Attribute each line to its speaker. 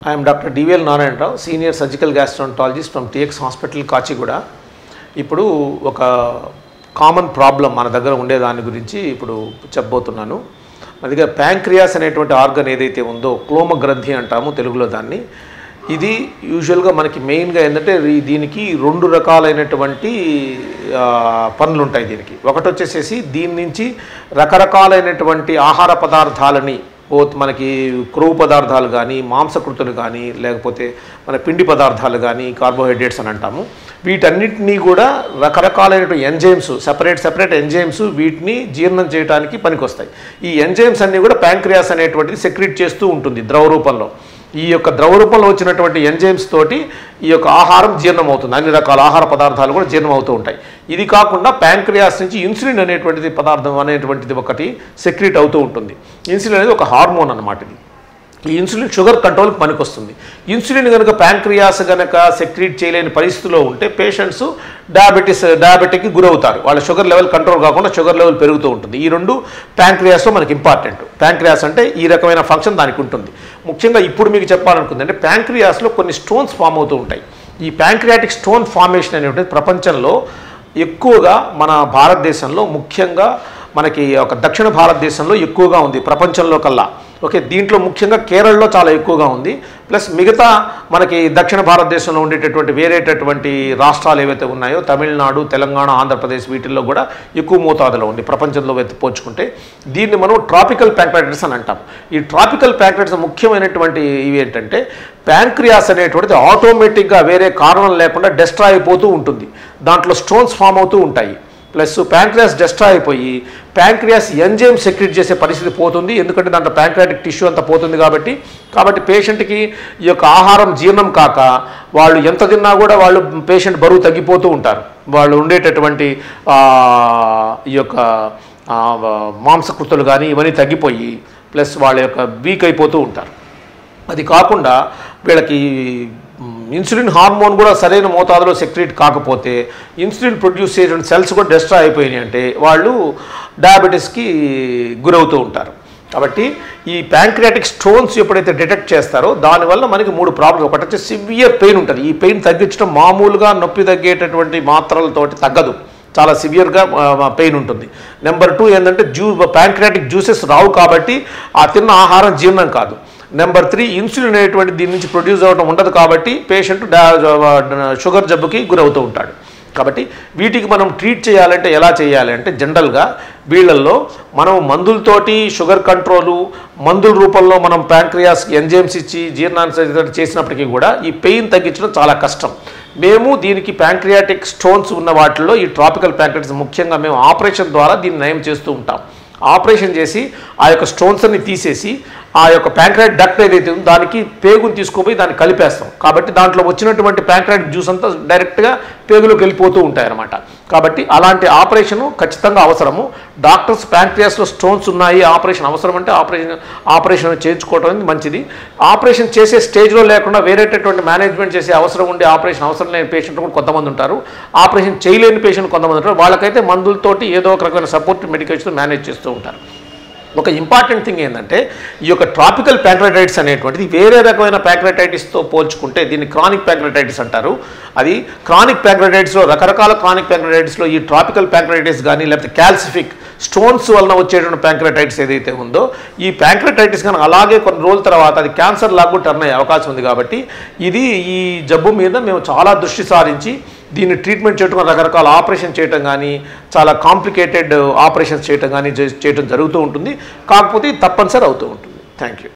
Speaker 1: I'm doctor DVL Narayanarao senior surgical gastroenterologist from TX hospital Kachiguda ఇప్పుడు ఒక common problem మన దగ్గర ఉండే దాని గురించి ఇప్పుడు చెప్పబోతున్నాను మన దగ్గర ప్యాంక్రియాస్ అనేటువంటి ఆర్గన్ ఏదైతే ఉందో క్లోమ గ్రంథి అంటాము తెలుగులో దాన్ని ఇది యూజువల్గా మనకి మెయిన్గా ఏంటంటే ఈ- దీనికి రెండు రకాలైనటువంటి ఆ, పనులు ఉంటాయి దీనికి ఒకటి వచ్చేసేసి దీని నుంచి రకరకాలైనటువంటి ఆహార పదార్థాలని బోత్ మనకి క్రొవ్వు పదార్థాలు కానీ మాంసకృతులు కానీ లేకపోతే మన పిండి పదార్థాలు కానీ కార్బోహైడ్రేట్స్ అని అంటాము వీటన్నిటినీ కూడా రకరకాలైనటువంటి ఎంజైమ్స్ సెపరేట్ సెపరేట్ ఎంజైమ్స్ వీటిని జీర్ణం చేయడానికి పనికొస్తాయి ఈ ఎంజైమ్స్ అన్నీ కూడా ప్యాంక్రియాస్ అనేటువంటిది సెక్రెట్ చేస్తూ ఉంటుంది ద్రవ రూపంలో ఈ యొక్క ద్రవ రూపంలో వచ్చినటువంటి ఎంజైమ్స్ తోటి ఈ యొక్క ఆహారం జీర్ణం అవుతుంది అన్ని రకాల ఆహార పదార్థాలు కూడా జీర్ణం అవుతూ ఉంటాయి ఇది కాకుండా ప్యాంక్రియాస్ నుంచి ఇన్సులిన్ అనేటువంటిది పదార్థం అనేటువంటిది ఒకటి సెక్రెట్ అవుతూ ఉంటుంది ఇన్సులిన్ అనేది ఒక హార్మోన్ అన్నమాట ఇది ఈ ఇన్సులిన్ షుగర్ కంట్రోల్కి పనికొస్తుంది ఇన్సులిన్ కనుక ప్యాంక్రియాస్ కనుక సెక్రీట్ చేయలేని పరిస్థితిలో ఉంటే పేషెంట్స్ డయాబెటీస్ డయాబెటిక్కి గురవుతారు వాళ్ళ షుగర్ లెవెల్ కంట్రోల్ కాకుండా షుగర్ లెవెల్ పెరుగుతూ ఉంటుంది ఈ రెండు ప్యాంక్రియాస్లో మనకి ఇంపార్టెంట్ ప్యాంక్రియాస్ అంటే ఈ రకమైన ఫంక్షన్ దానికి ఉంటుంది ముఖ్యంగా ఇప్పుడు మీకు చెప్పాలనుకుంది అంటే ప్యాంక్రియాస్లో కొన్ని స్టోన్స్ ఫామ్ అవుతూ ఉంటాయి ఈ ప్యాంక్రియాటిక్ స్టోన్ ఫార్మేషన్ అనేటువంటిది ప్రపంచంలో ఎక్కువగా మన భారతదేశంలో ముఖ్యంగా మనకి ఒక దక్షిణ భారతదేశంలో ఎక్కువగా ఉంది ప్రపంచంలో కల్లా ఓకే దీంట్లో ముఖ్యంగా కేరళలో చాలా ఎక్కువగా ఉంది ప్లస్ మిగతా మనకి దక్షిణ భారతదేశంలో ఉండేటటువంటి వేరేటటువంటి రాష్ట్రాలు ఏవైతే ఉన్నాయో తమిళనాడు తెలంగాణ ఆంధ్రప్రదేశ్ వీటిల్లో కూడా ఎక్కువ మోతాదులో ఉంది ప్రపంచంలో వెత్ పోల్చుకుంటే దీన్ని మనం ట్రాపికల్ ప్యాంక్రైటిస్ అని అంటాం ఈ ట్రాపికల్ ప్యాంక్రైటిస్ ముఖ్యమైనటువంటి ఇవి ఏంటంటే ప్యాంక్రియాస్ అనేటువంటిది ఆటోమేటిక్గా వేరే కారణం లేకుండా డెస్ట్రా అయిపోతూ ఉంటుంది దాంట్లో స్టోన్స్ ఫామ్ అవుతూ ఉంటాయి ప్లస్ ప్యాంక్రియాస్ డెస్ట్రా అయిపోయి ప్యాంక్రియాస్ ఎంజైమ్ సెక్రెట్ చేసే పరిస్థితి పోతుంది ఎందుకంటే దాంట్లో ప్యాంక్రియాటిక్ టిష్యూ అంతా పోతుంది కాబట్టి కాబట్టి పేషెంట్కి ఈ యొక్క ఆహారం జీర్ణం కాక వాళ్ళు ఎంత తిన్నా కూడా వాళ్ళు పేషెంట్ బరువు తగ్గిపోతూ ఉంటారు వాళ్ళు ఉండేటటువంటి ఆ, ఈ యొక్క ఆ, మాంసకృతులు కానీ ఇవన్నీ తగ్గిపోయి ప్లస్ వాళ్ళ యొక్క వీక్ అయిపోతూ ఉంటారు అది కాకుండా వీళ్ళకి మ్, ఇన్సులిన్ హార్మోన్ కూడా సరైన మోతాదులో సెక్రెట్ కాకపోతే ఇన్సులిన్ ప్రొడ్యూస్ చేసిన సెల్స్ కూడా డెస్ట్రా అయిపోయినాయి అంటే వాళ్ళు డయాబెటీస్కి గురవుతూ ఉంటారు కాబట్టి ఈ ప్యాంక్రియాటిక్ స్టోన్స్ ఎప్పుడైతే డిటెక్ట్ చేస్తారో దానివల్ల మనకి మూడు ప్రాబ్లమ్స్ ఒకటి వచ్చి సివియర్ పెయిన్ ఉంటుంది ఈ పెయిన్ తగ్గించడం మామూలుగా నొప్పి తగ్గేటటువంటి మాత్రలతోటి తగ్గదు చాలా సివియర్గా పెయిన్ ఉంటుంది నెంబర్ టూ ఏంటంటే జ్యూ ప్యాంక్రియాటిక్ జ్యూసెస్ రావు కాబట్టి ఆ తిన్న ఆహారం జీర్ణం కాదు నెంబర్ త్రీ ఇన్సులిన్ అనేటువంటి దీని నుంచి ప్రొడ్యూస్ అవ్వడం ఉండదు కాబట్టి పేషెంట్ షుగర్ జబ్బుకి గురవుతూ ఉంటాడు కాబట్టి వీటికి మనం ట్రీట్ చేయాలంటే ఎలా చేయాలి అంటే జనరల్గా వీళ్ళల్లో మనం మందులతోటి షుగర్ కంట్రోలు మందుల రూపంలో మనం ప్యాంక్రియాస్ ఎంజైమ్స్ ఇచ్చి జీర్ణాన్ని చేసినప్పటికీ కూడా ఈ పెయిన్ తగ్గించడం చాలా కష్టం మేము దీనికి ప్యాంక్రియాటిక్ స్టోన్స్ ఉన్న వాటిల్లో ఈ ట్రాపికల్ ప్యాంక్రియాటిస్ ముఖ్యంగా మేము ఆపరేషన్ ద్వారా దీన్ని నయం చేస్తూ ఉంటాం ఆపరేషన్ చేసి ఆ యొక్క స్టోన్స్ని తీసేసి ఆ యొక్క ప్యాంక్రాయిడ్ డక్ట్ ఏదైతే ఉందో దానికి పేగుని తీసుకుపోయి దాన్ని కలిపేస్తాం కాబట్టి దాంట్లో వచ్చినటువంటి ప్యాంక్రాయిడ్ జ్యూస్ అంతా డైరెక్ట్గా పేగులోకి వెళ్ళిపోతూ ఉంటాయి అన్నమాట కాబట్టి అలాంటి ఆపరేషన్ ఖచ్చితంగా అవసరము డాక్టర్స్ ప్యాంక్రియాస్లో స్టోన్స్ ఉన్నాయి ఆపరేషన్ అవసరం అంటే ఆపరేషన్ ఆపరేషన్ చేయించుకోవడం అనేది మంచిది ఆపరేషన్ చేసే స్టేజ్లో లేకుండా వేరేటటువంటి మేనేజ్మెంట్ చేసే అవసరం ఉండే ఆపరేషన్ అవసరం లేని పేషెంట్ కూడా కొంతమంది ఉంటారు ఆపరేషన్ చేయలేని పేషెంట్ కొంతమంది ఉంటారు వాళ్ళకైతే మందులతోటి ఏదో ఒక రకమైన సపోర్ట్ మెడికేషన్ మేనేజ్ చేస్తూ ఉంటారు ఒక ఇంపార్టెంట్ థింగ్ ఏంటంటే ఈ యొక్క ట్రాపికల్ ప్యాంక్రటైటిస్ అనేటువంటిది వేరే రకమైన ప్యాంక్రటైటిస్తో పోల్చుకుంటే దీన్ని క్రానిక్ ప్యాంక్రటైటిస్ అంటారు అది క్రానిక్ ప్యాంక్రటైటిస్లో రకరకాల క్రానిక్ ప్యాంక్రటైటిస్లో ఈ ట్రాపికల్ ప్యాంక్రటైటిస్ కానీ లేకపోతే క్యాల్సిఫిక్ స్టోన్స్ వలన వచ్చేటువంటి ప్యాంక్రటైటిస్ ఏదైతే ఉందో ఈ ప్యాంక్రటైటిస్ కనుక అలాగే కొన్ని రోజుల తర్వాత అది క్యాన్సర్ లాగా టర్న్ అయ్యే అవకాశం ఉంది కాబట్టి ఇది ఈ జబ్బు మీద మేము చాలా దృష్టి సారించి దీన్ని ట్రీట్మెంట్ చేయడం రకరకాల ఆపరేషన్ చేయటం కానీ చాలా కాంప్లికేటెడ్ ఆపరేషన్స్ చేయటం కానీ చే- చేయటం జరుగుతూ ఉంటుంది కాకపోతే ఇది తప్పనిసరి అవుతూ ఉంటుంది థ్యాంక్ యూ